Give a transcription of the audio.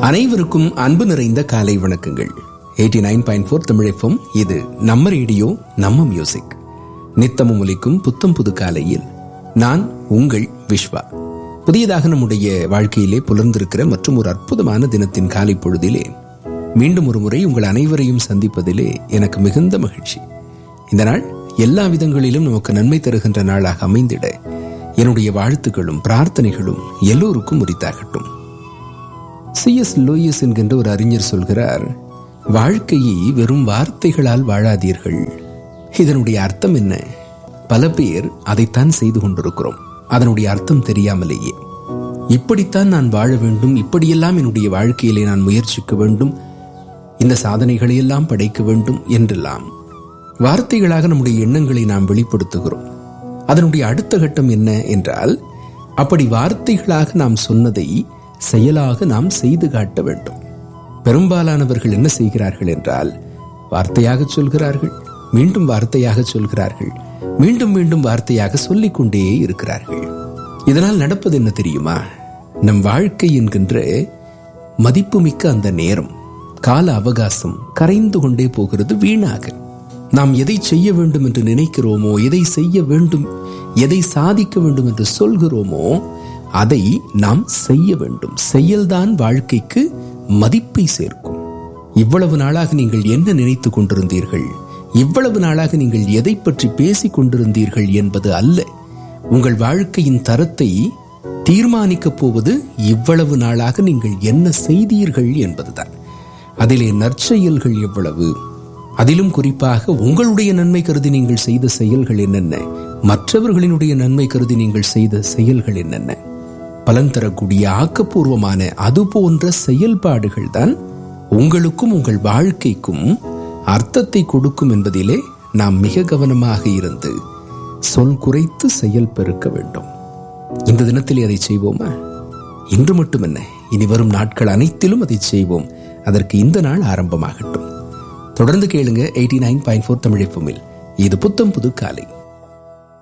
அனைவருக்கும் அன்பு நிறைந்த காலை வணக்கங்கள் எயிட்டி நைன் பாயிண்ட் ஃபோர் தமிழப்பம் இது நம்ம ரேடியோ நம்ம மியூசிக் நித்தமும் ஒலிக்கும் புத்தம் புது காலையில் நான் உங்கள் விஸ்வா புதியதாக நம்முடைய வாழ்க்கையிலே புலர்ந்திருக்கிற மற்றும் ஒரு அற்புதமான தினத்தின் காலை பொழுதிலே மீண்டும் ஒரு முறை உங்கள் அனைவரையும் சந்திப்பதிலே எனக்கு மிகுந்த மகிழ்ச்சி இந்த நாள் எல்லா விதங்களிலும் நமக்கு நன்மை தருகின்ற நாளாக அமைந்திட என்னுடைய வாழ்த்துக்களும் பிரார்த்தனைகளும் எல்லோருக்கும் உரித்தாகட்டும் சி எஸ் லூயிஸ் என்கின்ற ஒரு அறிஞர் சொல்கிறார் வாழ்க்கையை வெறும் வார்த்தைகளால் வாழாதீர்கள் இதனுடைய அர்த்தம் என்ன பல பேர் அதைத்தான் செய்து கொண்டிருக்கிறோம் அதனுடைய அர்த்தம் தெரியாமலேயே இப்படித்தான் நான் வாழ வேண்டும் இப்படியெல்லாம் என்னுடைய வாழ்க்கையிலே நான் முயற்சிக்க வேண்டும் இந்த சாதனைகளை எல்லாம் படைக்க வேண்டும் என்றெல்லாம் வார்த்தைகளாக நம்முடைய எண்ணங்களை நாம் வெளிப்படுத்துகிறோம் அதனுடைய அடுத்த கட்டம் என்ன என்றால் அப்படி வார்த்தைகளாக நாம் சொன்னதை செயலாக நாம் செய்து காட்ட வேண்டும் பெரும்பாலானவர்கள் என்ன செய்கிறார்கள் என்றால் வார்த்தையாக சொல்கிறார்கள் மீண்டும் வார்த்தையாக சொல்கிறார்கள் மீண்டும் மீண்டும் வார்த்தையாக சொல்லிக் கொண்டே இருக்கிறார்கள் இதனால் நடப்பது என்ன தெரியுமா நம் வாழ்க்கை என்கின்ற மதிப்புமிக்க அந்த நேரம் கால அவகாசம் கரைந்து கொண்டே போகிறது வீணாக நாம் எதை செய்ய வேண்டும் என்று நினைக்கிறோமோ எதை செய்ய வேண்டும் எதை சாதிக்க வேண்டும் என்று சொல்கிறோமோ அதை நாம் செய்ய வேண்டும் செயல்தான் வாழ்க்கைக்கு மதிப்பை சேர்க்கும் இவ்வளவு நாளாக நீங்கள் என்ன நினைத்துக் கொண்டிருந்தீர்கள் இவ்வளவு நாளாக நீங்கள் எதை பற்றி பேசிக் கொண்டிருந்தீர்கள் என்பது அல்ல உங்கள் வாழ்க்கையின் தரத்தை தீர்மானிக்கப் போவது இவ்வளவு நாளாக நீங்கள் என்ன செய்தீர்கள் என்பதுதான் அதிலே நற்செயல்கள் எவ்வளவு அதிலும் குறிப்பாக உங்களுடைய நன்மை கருதி நீங்கள் செய்த செயல்கள் என்னென்ன மற்றவர்களினுடைய நன்மை கருதி நீங்கள் செய்த செயல்கள் என்னென்ன பலன் தரக்கூடிய ஆக்கப்பூர்வமான அது போன்ற செயல்பாடுகள் தான் உங்களுக்கும் உங்கள் வாழ்க்கைக்கும் அர்த்தத்தை கொடுக்கும் என்பதிலே நாம் மிக கவனமாக இருந்து சொல் குறைத்து செயல் பெருக்க வேண்டும் இந்த தினத்திலே அதை செய்வோமா இன்று மட்டுமல்ல இனி வரும் நாட்கள் அனைத்திலும் அதை செய்வோம் அதற்கு இந்த நாள் ஆரம்பமாகட்டும் தொடர்ந்து கேளுங்க eighty nine point four Tamil இது புத்தம் புது காலை